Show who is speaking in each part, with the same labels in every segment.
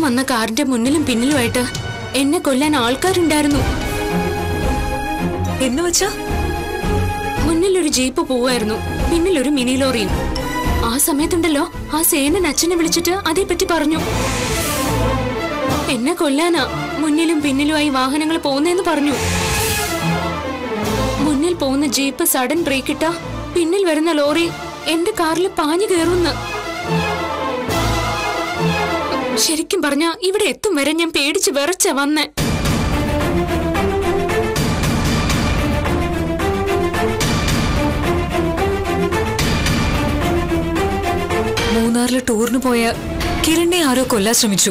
Speaker 1: വന്ന കാറിന്റെ മുന്നിലും പിന്നിലുമായിട്ട് എന്നെ കൊല്ലാൻ ആൾക്കാരുണ്ടായിരുന്നു
Speaker 2: എന്ന് വെച്ചാ
Speaker 1: മുന്നിലൊരു ജീപ്പ് പോവായിരുന്നു പിന്നിലൊരു മിനി ലോറിയും ആ സമയത്തുണ്ടല്ലോ ആ സേനൻ അച്ഛനെ വിളിച്ചിട്ട് അതേപ്പറ്റി പറഞ്ഞു എന്നെ കൊല്ലാനാ മുന്നിലും പിന്നിലുമായി വാഹനങ്ങൾ പോകുന്നതെന്ന് പറഞ്ഞു മുന്നിൽ പോകുന്ന ജീപ്പ് സഡൻ ബ്രേക്ക് ഇട്ട പിന്നിൽ വരുന്ന ലോറി എന്റെ കാറിൽ പാഞ്ഞു കയറുന്ന ശരിക്കും പറഞ്ഞ ഇവിടെ എത്തും വരെ ഞാൻ പേടിച്ച് വിറച്ച വന്നേ
Speaker 2: മൂന്നാറിൽ ടൂറിന് പോയ കിരണിനെ ആരോ കൊല്ലാൻ ശ്രമിച്ചു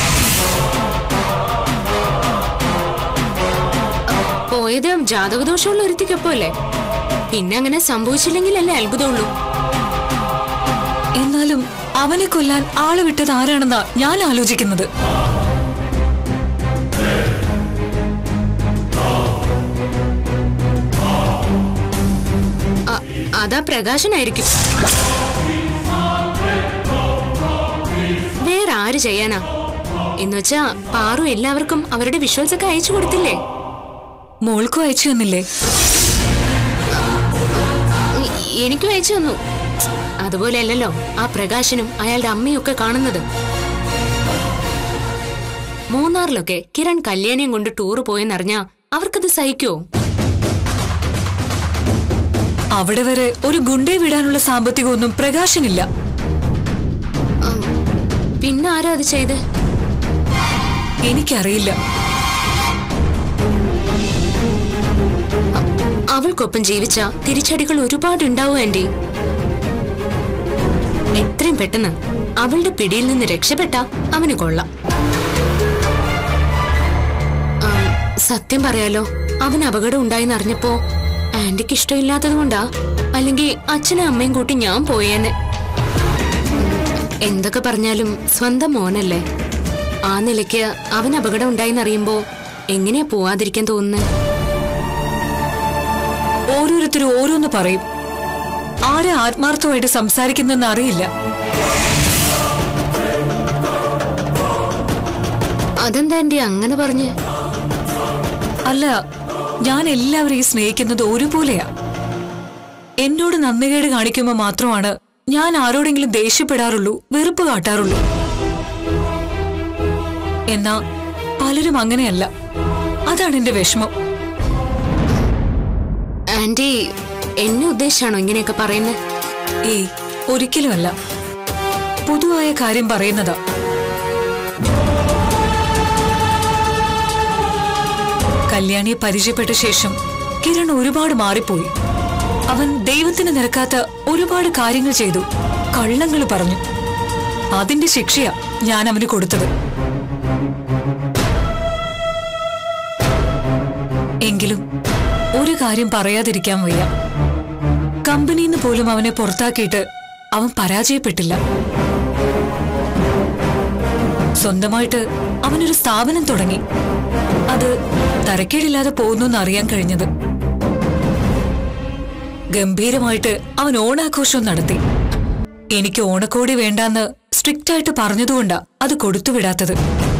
Speaker 1: പോയത് ജാതകദോഷമുള്ള ഒരുത്തിക്കൊപ്പമല്ലേ പിന്നെ അങ്ങനെ സംഭവിച്ചില്ലെങ്കിലല്ലേ അത്ഭുതമുള്ളൂ
Speaker 2: എന്നാലും അവനെ കൊല്ലാൻ ആളെ വിട്ടത് ആരാണെന്നാ ഞാൻ ആലോചിക്കുന്നത്
Speaker 1: അ- അതാ പ്രകാശനായിരിക്കും വേറെ ആര് ചെയ്യാനാ എന്നുവെച്ചാ പാറു എല്ലാവർക്കും അവരുടെ വിഷ്വൽസ് ഒക്കെ അയച്ചു കൊടുത്തില്ലേ
Speaker 2: മോൾക്കും അയച്ചു തന്നില്ലേ
Speaker 1: എ- എനിക്കും അയച്ചു തന്നു അതുപോലെയല്ലല്ലോ ആ പ്രകാശനും അയാളുടെ അമ്മയും ഒക്കെ കാണുന്നത് മൂന്നാറിലൊക്കെ കിരൺ കല്യാണിയും കൊണ്ട് ടൂർ പോയെന്നറിഞ്ഞാ അവർക്കത് സഹിക്കോ
Speaker 2: അവിടെ വരെ ഒരു ഗുണ്ടയെ വിടാനുള്ള സാമ്പത്തികമൊന്നും പ്രകാശനില്ല
Speaker 1: ഉം, പിന്നെ ആരാ അത് ചെയ്ത്
Speaker 2: എനിക്കറിയില്ല
Speaker 1: അവൾക്കൊപ്പം ജീവിച്ച തിരിച്ചടികൾ ഒരുപാട് ഉണ്ടാവും ആന്റി എത്രയും പെട്ടെന്ന് അവളുടെ പിടിയിൽ നിന്ന് രക്ഷപ്പെട്ട അവന് കൊള്ളാം ആ, സത്യം പറയാലോ അവന് അപകടം ഉണ്ടായെന്ന് അറിഞ്ഞപ്പോ ആന്റിക്ക് ഇഷ്ടമില്ലാത്തത് കൊണ്ടാ അല്ലെങ്കിൽ അച്ഛനും അമ്മയും കൂട്ടി ഞാൻ പോയേനെ എന്തൊക്കെ പറഞ്ഞാലും സ്വന്തം മോനല്ലേ ആ നിലയ്ക്ക് അവന് അപകടം ഉണ്ടായെന്നറിയുമ്പോ എങ്ങനെയാ പോവാതിരിക്കാൻ തോന്നുന്നത്
Speaker 2: ഓരോരുത്തരും ഓരോന്ന് പറയും ആരെ ആത്മാർത്ഥമായിട്ട് സംസാരിക്കുന്നെന്ന് അറിയില്ല
Speaker 1: അതെന്താ ആന്റി അങ്ങനെ പറഞ്ഞ്
Speaker 2: അല്ല ഞാൻ എല്ലാവരെയും സ്നേഹിക്കുന്നത് ഒരുപോലെയാ എന്നോട് നന്ദികേട് കാണിക്കുമ്പോൾ മാത്രമാണ് ഞാൻ ആരോടെങ്കിലും ദേഷ്യപ്പെടാറുള്ളൂ വെറുപ്പ് കാട്ടാറുള്ളൂ എന്നാ പലരും അങ്ങനെയല്ല അതാണ് എന്റെ വിഷമം
Speaker 1: ആന്റി എന്നെ ഉദ്ദേശിച്ചാണോ ഇങ്ങനെയൊക്കെ പറയുന്നത്
Speaker 2: ഏയ് ഒരിക്കലുമല്ല പൊതുവായ കാര്യം പറയുന്നതാ കല്യാണിയെ പരിചയപ്പെട്ട ശേഷം കിരൺ ഒരുപാട് മാറിപ്പോയി അവൻ ദൈവത്തിന് നിരക്കാത്ത ഒരുപാട് കാര്യങ്ങൾ ചെയ്തു കള്ളങ്ങൾ പറഞ്ഞു അതിന്റെ ശിക്ഷയാ ഞാൻ അവന് കൊടുത്തത് എങ്കിലും ഒരു കാര്യം പറയാതിരിക്കാൻ വയ്യ കമ്പനിയിൽ നിന്ന് പോലും അവനെ പുറത്താക്കിയിട്ട് അവൻ പരാജയപ്പെട്ടില്ല സ്വന്തമായിട്ട് അവനൊരു സ്ഥാപനം തുടങ്ങി അത് തരക്കേടില്ലാതെ പോകുന്നു അറിയാൻ കഴിഞ്ഞത് ഗംഭീരമായിട്ട് അവൻ ഓണാഘോഷവും നടത്തി എനിക്ക് ഓണക്കോടി വേണ്ടാന്ന് സ്ട്രിക്റ്റ് ആയിട്ട് പറഞ്ഞതുകൊണ്ടാ അത് കൊടുത്തുവിടാത്തത്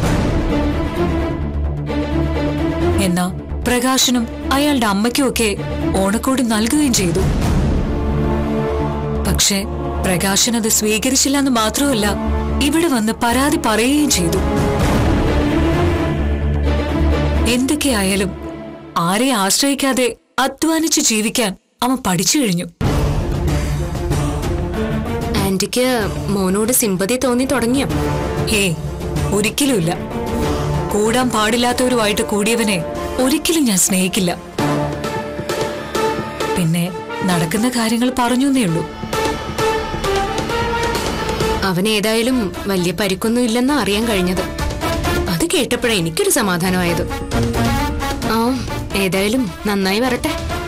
Speaker 2: എന്നാ പ്രകാശനും അയാളുടെ അമ്മയ്ക്കുമൊക്കെ ഓണക്കോടി നൽകുകയും ചെയ്തു പക്ഷേ പ്രകാശൻ അത് സ്വീകരിച്ചില്ല എന്ന് മാത്രമല്ല ഇവിടെ വന്ന് പരാതി പറയുകയും ചെയ്തു എന്തൊക്കെയായാലും ആരെ ആശ്രയിക്കാതെ അധ്വാനിച്ച് ജീവിക്കാൻ അവൻ പഠിച്ചു കഴിഞ്ഞു
Speaker 1: ആന്റിക്ക് മോനോട് സിമ്പതി തോന്നി തുടങ്ങിയോ
Speaker 2: ഹേ ഒരിക്കലുമില്ല കൂടാൻ പാടില്ലാത്തവരുമായിട്ട് കൂടിയവനെ ഒരിക്കലും ഞാൻ സ്നേഹിക്കില്ല പിന്നെ നടക്കുന്ന കാര്യങ്ങൾ പറഞ്ഞു എന്നേ ഉള്ളൂ
Speaker 1: അവന് ഏതായാലും വലിയ പരിക്കൊന്നും ഇല്ലെന്ന് അറിയാൻ കഴിഞ്ഞത് അത് കേട്ടപ്പോഴാ എനിക്കൊരു സമാധാനമായത് ആ ഏതായാലും നന്നായി വരട്ടെ